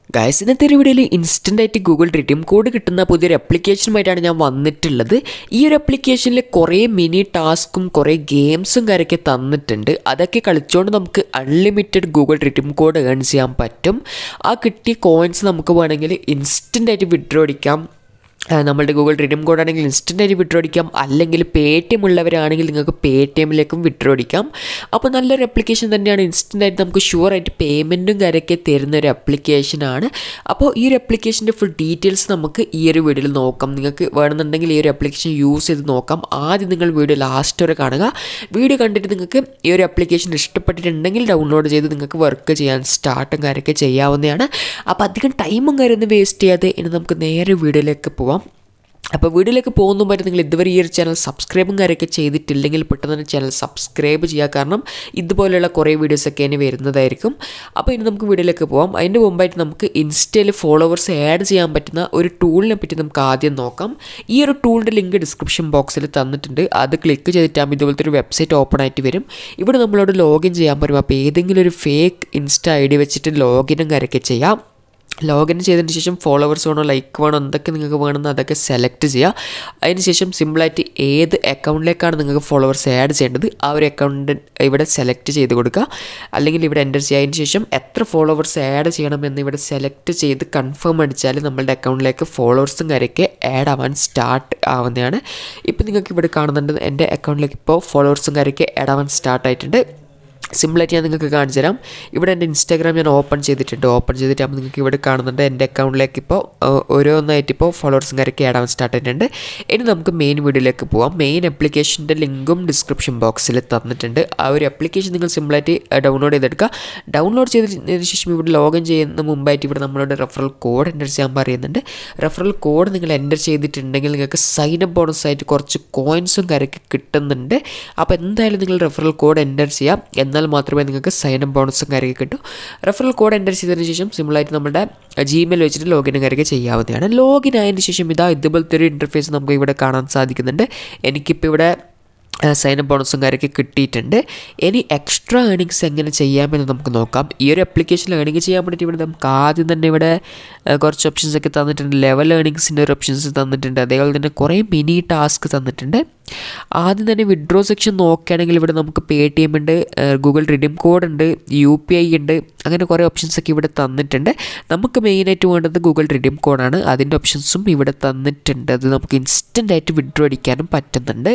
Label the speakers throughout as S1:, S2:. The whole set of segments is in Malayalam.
S1: ഗൈസ് ഇന്നത്തെ ഒരു വീഡിയോയിൽ ഇൻസ്റ്റൻ്റ് ആയിട്ട് ഗൂഗിൾ റിഡീം കോഡ് കിട്ടുന്ന പുതിയൊരു ആപ്ലിക്കേഷനുമായിട്ടാണ് ഞാൻ വന്നിട്ടുള്ളത് ഈ ഒരു ആപ്ലിക്കേഷനിൽ കുറേ മിനി ടാസ്കും കുറേ ഗെയിംസും കാര്യമൊക്കെ തന്നിട്ടുണ്ട് അതൊക്കെ കളിച്ചുകൊണ്ട് നമുക്ക് unlimited Google redeem code earn ചെയ്യാൻ പറ്റും ആ കിട്ടിയ കോയിൻസ് നമുക്ക് വേണമെങ്കിൽ ഇൻസ്റ്റൻ്റ് ആയിട്ട് വിഡ്രോ അടിക്കാം ആ, നമ്മളുടെ ഗൂഗിൾ റിഡീം കോഡ് ആണെങ്കിൽ ഇൻസ്റ്റൻ്റ് ആയിട്ട് വിഡ്രോ അടിക്കാം അല്ലെങ്കിൽ പേ ടി എം ഉള്ളവരാണെങ്കിൽ നിങ്ങൾക്ക് പേ ടി എമ്മിലേക്കും വിഡ്രോ അടിക്കാം അപ്പോൾ നല്ലൊരു ആപ്ലിക്കേഷൻ തന്നെയാണ് ഇൻസ്റ്റൻ്റ് ആയിട്ട് നമുക്ക് ഷുവർ ആയിട്ട് പേയ്മെൻറ്റും കാര്യമൊക്കെ തരുന്ന ഒരു ആപ്ലിക്കേഷനാണ് അപ്പോൾ ഈ ഒരു ആപ്ലിക്കേഷൻ്റെ ഫുൾ ഡീറ്റെയിൽസ് നമുക്ക് ഈ ഒരു വീഡിയോയിൽ നോക്കാം നിങ്ങൾക്ക് വേണമെന്നുണ്ടെങ്കിൽ ഈ ഒരു ആപ്ലിക്കേഷൻ യൂസ് ചെയ്ത് നോക്കാം ആദ്യം നിങ്ങൾ വീഡിയോ ലാസ്റ്റ് വരെ കാണുക വീഡിയോ കണ്ടിട്ട് നിങ്ങൾക്ക് ഈ ഒരു ആപ്ലിക്കേഷൻ ഇഷ്ടപ്പെട്ടിട്ടുണ്ടെങ്കിൽ ഡൗൺലോഡ് ചെയ്ത് നിങ്ങൾക്ക് വർക്ക് ചെയ്യാൻ സ്റ്റാർട്ടും കാര്യമൊക്കെ ചെയ്യാവുന്നതാണ് അപ്പോൾ അധികം ടൈമും കാര്യമൊന്നും വേസ്റ്റ് ചെയ്യാതെ ഇനി നമുക്ക് നേരെ വീഡിയോയിലേക്ക് പോവാം അപ്പോൾ വീഡിയോയിലേക്ക് പോകുന്ന മുമ്പായിട്ട് നിങ്ങൾ ഇതുവരെ ഈ ഒരു ചാനൽ സബ്സ്ക്രൈബും കാര്യമൊക്കെ ചെയ്തിട്ടില്ലെങ്കിൽ പെട്ടെന്ന് തന്നെ ചാനൽ സബ്സ്ക്രൈബ് ചെയ്യുക കാരണം ഇതുപോലെയുള്ള കുറേ വീഡിയോസൊക്കെ ഇനി വരുന്നതായിരിക്കും അപ്പോൾ ഇനി നമുക്ക് വീഡിയോയിലേക്ക് പോകാം അതിൻ്റെ മുമ്പായിട്ട് നമുക്ക് ഇൻസ്റ്റയിൽ ഫോളോവേഴ്സ് ആഡ് ചെയ്യാൻ പറ്റുന്ന ഒരു ടൂളിനെ പറ്റി നമുക്ക് ആദ്യം നോക്കാം ഈ ഒരു ടൂളിൻ്റെ ലിങ്ക് ഡിസ്ക്രിപ്ഷൻ ബോക്സിൽ തന്നിട്ടുണ്ട് അത് ക്ലിക്ക് ചെയ്തിട്ടാകുമ്പോൾ ഇതുപോലത്തെ ഒരു വെബ്സൈറ്റ് ഓപ്പൺ ആയിട്ട് വരും ഇവിടെ നമ്മളോട് ലോഗിൻ ചെയ്യാൻ പറ്റും അപ്പോൾ ഏതെങ്കിലും ഒരു ഫേക്ക് ഇൻസ്റ്റ ഐ ഡി വെച്ചിട്ട് ലോഗിനും കാര്യമൊക്കെ ചെയ്യാം ലോഗിൻ ചെയ്തതിന് ശേഷം ഫോളോവേഴ്സ് വേണോ ലൈക്ക് വേണോ എന്തൊക്കെ നിങ്ങൾക്ക് വേണമെന്ന് അതൊക്കെ സെലക്ട് ചെയ്യുക അതിന് ശേഷം സിമ്പിളായിട്ട് ഏത് അക്കൗണ്ടിലേക്കാണ് നിങ്ങൾക്ക് ഫോളോവേഴ്സ് ആഡ് ചെയ്യേണ്ടത് ആ ഒരു അക്കൗണ്ട് ഇവിടെ സെലക്ട് ചെയ്ത് കൊടുക്കുക അല്ലെങ്കിൽ ഇവിടെ എൻ്റർ ചെയ്യുക അതിന് ശേഷം എത്ര ഫോളോവേഴ്സ് ആഡ് ചെയ്യണമെന്ന് ഇവിടെ സെലക്ട് ചെയ്ത് കൺഫേം അടിച്ചാൽ നമ്മളുടെ അക്കൗണ്ടിലേക്ക് ഫോളോവേഴ്സും കാര്യമൊക്കെ ആഡ് ആവാൻ സ്റ്റാർട്ട് ആവുന്നതാണ് ഇപ്പോൾ നിങ്ങൾക്ക് ഇവിടെ കാണുന്നുണ്ട് എൻ്റെ അക്കൗണ്ടിലേക്ക് ഇപ്പോൾ ഫോളോവേഴ്സും കാര്യമൊക്കെ ആഡ് ആവാൻ സ്റ്റാർട്ട് ആയിട്ടുണ്ട് സിമ്പിളായിട്ട് ഞാൻ നിങ്ങൾക്ക് കാണിച്ചു തരാം ഇവിടെ എൻ്റെ ഇൻസ്റ്റാഗ്രാം ഞാൻ ഓപ്പൺ ചെയ്തിട്ടുണ്ട് ഓപ്പൺ ചെയ്തിട്ടാകുമ്പോൾ നിങ്ങൾക്ക് ഇവിടെ കാണുന്നുണ്ട് എൻ്റെ അക്കൗണ്ടിലേക്ക് ഇപ്പോൾ ഏഹ്, ഓരോന്നായിട്ട് ഇപ്പോൾ ഫോളോവേഴ്സും കാര്യമൊക്കെ ആഡ് ആവാൻ സ്റ്റാർട്ട് ആയിട്ടുണ്ട് ഇനി നമുക്ക് മെയിൻ വീഡിയോയിലേക്ക് പോവാം മെയിൻ ആപ്ലിക്കേഷൻ്റെ ലിങ്കും ഡിസ്ക്രിപ്ഷൻ ബോക്സിൽ തന്നിട്ടുണ്ട് ആ ഒരു ആപ്ലിക്കേഷൻ നിങ്ങൾ സിമ്പിളായിട്ട് ഡൗൺലോഡ് ചെയ്തെടുക്കുക ഡൗൺലോഡ് ചെയ്തതിന് ശേഷം ഇവിടെ ലോഗിൻ ചെയ്യുന്ന മുമ്പായിട്ട് ഇവിടെ നമ്മളോട് റെഫറൽ കോഡ് എൻ്റർ ചെയ്യാൻ പറയുന്നുണ്ട് റെഫറൽ കോഡ് നിങ്ങൾ എൻ്റർ ചെയ്തിട്ടുണ്ടെങ്കിൽ നിങ്ങൾക്ക് സൈൻ അപ്പ് ബോണസ് ആയിട്ട് കുറച്ച് കോയിൻസും കാര്യമൊക്കെ കിട്ടുന്നുണ്ട് അപ്പോൾ എന്തായാലും നിങ്ങൾ റെഫറൽ കോഡ് എൻ്റർ ചെയ്യാം എന്നാൽ മാത്രമേ നിങ്ങൾക്ക് സൈൻ അപ്പ് ബോണസും കാര്യമൊക്കെ കിട്ടൂ റെഫറൽ കോഡ് എൻ്റർ ചെയ്തതിന് ശേഷം സിമ്പിളായിട്ട് നമ്മുടെ ജിമെയിൽ വെച്ചിട്ട് ലോഗിനും കാര്യമൊക്കെ ചെയ്യാവുന്നതാണ് ലോഗിൻ ആയതിന് ശേഷം ഇതാ ഇതുപോലത്തെ ഒരു ഇൻ്റർഫേസ് നമുക്ക് ഇവിടെ കാണാൻ സാധിക്കുന്നുണ്ട് എനിക്കിപ്പോൾ ഇവിടെ സൈൻ അപ്പ് ബോണസും കാര്യമൊക്കെ കിട്ടിയിട്ടുണ്ട് ഇനി എക്സ്ട്രാ ഏണിങ്സ് എങ്ങനെ ചെയ്യാമെന്ന് നമുക്ക് നോക്കാം ഈ ഒരു ആപ്ലിക്കേഷനിൽ ഏണിങ് ചെയ്യാൻ വേണ്ടിയിട്ട് ഇവിടെ നമുക്ക് ആദ്യം തന്നെ ഇവിടെ ആ, കുറച്ച് ഓപ്ഷൻസ് ഒക്കെ തന്നിട്ടുണ്ട് ലെവൽ ഏണിങ്സിൻ്റെ ഒരു ഓപ്ഷൻസ് തന്നിട്ടുണ്ട് അതേപോലെ തന്നെ കുറേ മിനി ടാസ്ക് തന്നിട്ടുണ്ട് ആദ്യം തന്നെ വിഡ്രോ സെക്ഷൻ നോക്കുകയാണെങ്കിൽ ഇവിടെ നമുക്ക് പേ ടി എം ഉണ്ട് ഗൂഗിൾ റിഡീം കോഡ് ഉണ്ട് യു പി ഐ ഉണ്ട് അങ്ങനെ കുറേ ഓപ്ഷൻസ് ഒക്കെ ഇവിടെ തന്നിട്ടുണ്ട് നമുക്ക് മെയിനായിട്ട് വേണ്ടത് ഗൂഗിൾ റിഡീം കോഡാണ് അതിൻ്റെ ഓപ്ഷൻസും ഇവിടെ തന്നിട്ടുണ്ട് അത് നമുക്ക് ഇൻസ്റ്റൻ്റ് ആയിട്ട് വിഡ്രോ അടിക്കാനും പറ്റുന്നുണ്ട്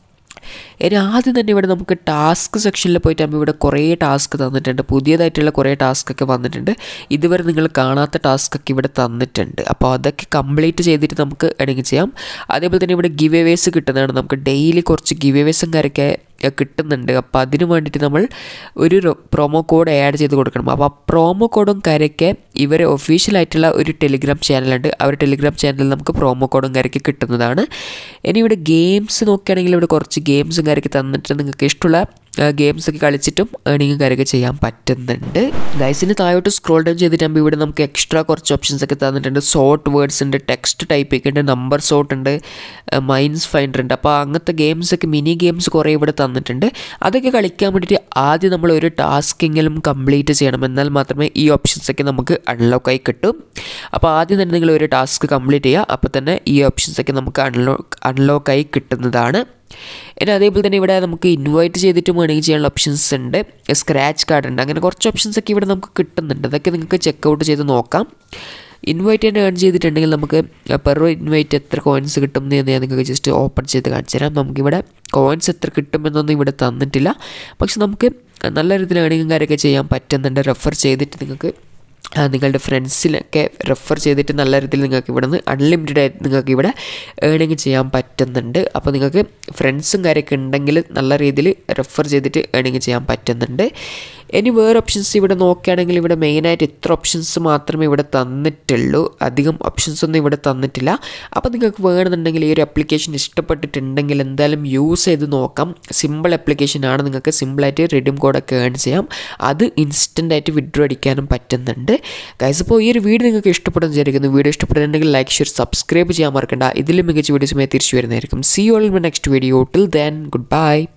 S1: ഇനി ആദ്യം തന്നെ ഇവിടെ നമുക്ക് ടാസ്ക് സെക്ഷനിൽ പോയിട്ടാകുമ്പോൾ ഇവിടെ കുറേ ടാസ്ക് തന്നിട്ടുണ്ട് പുതിയതായിട്ടുള്ള കുറേ ടാസ്ക് ഒക്കെ വന്നിട്ടുണ്ട് ഇതുവരെ നിങ്ങൾ കാണാത്ത ടാസ്ക് ഒക്കെ ഇവിടെ തന്നിട്ടുണ്ട് അപ്പോൾ അതൊക്കെ കംപ്ലീറ്റ് ചെയ്തിട്ട് നമുക്ക് ഇണങ്ങി ചെയ്യാം അതേപോലെ തന്നെ ഇവിടെ ഗിവ് എവേസ് കിട്ടുന്നതാണ് നമുക്ക് ഡെയിലി കുറച്ച് ഗിവ് എവേസും കാര്യമൊക്കെ കിട്ടുന്നുണ്ട് അപ്പോൾ അതിന് വേണ്ടിയിട്ട് നമ്മൾ ഒരു പ്രൊമോ കോഡ് ആഡ് ചെയ്ത് കൊടുക്കണം അപ്പോൾ ആ പ്രൊമോ കോഡും കാര്യമൊക്കെ ഇവർ ഒഫീഷ്യലായിട്ടുള്ള ഒരു ടെലിഗ്രാം ചാനലുണ്ട് ആ ഒരു ടെലിഗ്രാം ചാനലിൽ നമുക്ക് പ്രൊമോ കോഡും കാര്യമൊക്കെ കിട്ടുന്നതാണ് ഇനി ഇവിടെ ഗെയിംസ് നോക്കുകയാണെങ്കിൽ ഇവിടെ കുറച്ച് ഗെയിംസും കാര്യമൊക്കെ തന്നിട്ട് നിങ്ങൾക്ക് ഇഷ്ടമുള്ള ഗെയിംസ് ഒക്കെ കളിച്ചിട്ടും ഏണിങ്ങും കാര്യമൊക്കെ ചെയ്യാൻ പറ്റുന്നുണ്ട് ഗൈസിന് താഴോട്ട് സ്ക്രോൾ ഡൗൺ ചെയ്തിട്ടാകുമ്പോൾ ഇവിടെ നമുക്ക് എക്സ്ട്രാ കുറച്ച് ഓപ്ഷൻസ് ഒക്കെ തന്നിട്ടുണ്ട് സോർട്ട് വേർഡ്സ് ഉണ്ട് ടെക്സ്റ്റ് ടൈപ്പ് ഒക്കെ ഉണ്ട് നമ്പർ സോർട്ട് ഉണ്ട് മൈൻസ് ഫൈൻഡർ ഉണ്ട് അപ്പോൾ അങ്ങനത്തെ ഗെയിംസ് ഒക്കെ മിനി ഗെയിംസ് കുറേ ഇവിടെ തന്നിട്ടുണ്ട് അതൊക്കെ കളിക്കാൻ വേണ്ടിയിട്ട് ആദ്യം നമ്മൾ ഒരു ടാസ്കെങ്കിലും കംപ്ലീറ്റ് ചെയ്യണം എന്നാൽ മാത്രമേ ഈ ഓപ്ഷൻസ് ഒക്കെ നമുക്ക് അൺലോക്ക് ആയി കിട്ടും അപ്പോൾ ആദ്യം തന്നെ നിങ്ങൾ ഒരു ടാസ്ക് കംപ്ലീറ്റ് ചെയ്യുക അപ്പോൾ തന്നെ ഈ ഓപ്ഷൻസ് ഒക്കെ നമുക്ക് അൺലോക്ക് അൺലോക്ക് ആയി കിട്ടുന്നതാണ് ഇനി അതേപോലെ തന്നെ ഇവിടെ നമുക്ക് ഇൻവൈറ്റ് ചെയ്തിട്ട് വേണമെങ്കിൽ ചെയ്യാനുള്ള ഓപ്ഷൻസ് ഉണ്ട് സ്ക്രാച്ച് കാർഡ് ഉണ്ട് അങ്ങനെ കുറച്ച് ഓപ്ഷൻസ് ഒക്കെ ഇവിടെ നമുക്ക് കിട്ടുന്നുണ്ട് അതൊക്കെ നിങ്ങൾക്ക് ചെക്ക് ഔട്ട് ചെയ്ത് നോക്കാം ഇൻവൈറ്റ് തന്നെ ഏൺ ചെയ്തിട്ടുണ്ടെങ്കിൽ നമുക്ക് പെർ ഇൻവൈറ്റ് എത്ര കോയിൻസ് കിട്ടും എന്ന് ഞാൻ നിങ്ങൾക്ക് ജസ്റ്റ് ഓപ്പൺ ചെയ്ത് കാണിച്ചു തരാം നമുക്കിവിടെ കോയിൻസ് എത്ര കിട്ടുമെന്നൊന്നും ഇവിടെ തന്നിട്ടില്ല പക്ഷെ നമുക്ക് നല്ല രീതിയിൽ ഏണിങ്ങും കാര്യമൊക്കെ ചെയ്യാൻ പറ്റുന്നുണ്ട് റെഫർ ചെയ്തിട്ട് നിങ്ങൾക്ക് ആ, നിങ്ങളുടെ ഫ്രണ്ട്സിലൊക്കെ റെഫർ ചെയ്തിട്ട് നല്ല രീതിയിൽ നിങ്ങൾക്ക് ഇവിടെ നിന്ന് അൺലിമിറ്റഡ് ആയിട്ട് നിങ്ങൾക്ക് ഇവിടെ ഏണിങ് ചെയ്യാൻ പറ്റുന്നുണ്ട് അപ്പോൾ നിങ്ങൾക്ക് ഫ്രണ്ട്സും കാര്യമൊക്കെ ഉണ്ടെങ്കിൽ നല്ല രീതിയിൽ റെഫർ ചെയ്തിട്ട് ഏണിങ് ചെയ്യാൻ പറ്റുന്നുണ്ട് ഇനി വേറെ ഓപ്ഷൻസ് ഇവിടെ നോക്കുകയാണെങ്കിൽ ഇവിടെ മെയിനായിട്ട് ഇത്ര ഓപ്ഷൻസ് മാത്രമേ ഇവിടെ തന്നിട്ടുള്ളൂ അധികം ഓപ്ഷൻസ് ഒന്നും ഇവിടെ തന്നിട്ടില്ല അപ്പോൾ നിങ്ങൾക്ക് വേണമെന്നുണ്ടെങ്കിൽ ഈ ഒരു ആപ്ലിക്കേഷൻ ഇഷ്ടപ്പെട്ടിട്ടുണ്ടെങ്കിൽ എന്തായാലും യൂസ് ചെയ്ത് നോക്കാം സിമ്പിൾ ആപ്ലിക്കേഷനാണ് നിങ്ങൾക്ക് സിമ്പിളായിട്ട് റിഡീം കോഡൊക്കെ ഏൺ ചെയ്യാം അത് ഇൻസ്റ്റൻ്റ് ആയിട്ട് വിഡ്രോ അടിക്കാനും പറ്റുന്നുണ്ട് ഗൈസ് അപ്പോൾ ഈ ഒരു വീഡിയോ നിങ്ങൾക്ക് ഇഷ്ടപ്പെടുന്ന വിചാരിക്കുന്നു വീഡിയോ ഇഷ്ടപ്പെടുന്നുണ്ടെങ്കിൽ ലൈക്ക് ഷെയർ സബ്സ്ക്രൈബ് ചെയ്യാൻ മറക്കണ്ട ഇതിലും മികച്ച വീഡിയോസുമായി തിരിച്ചു വരുന്നതായിരിക്കും see all next video till then good by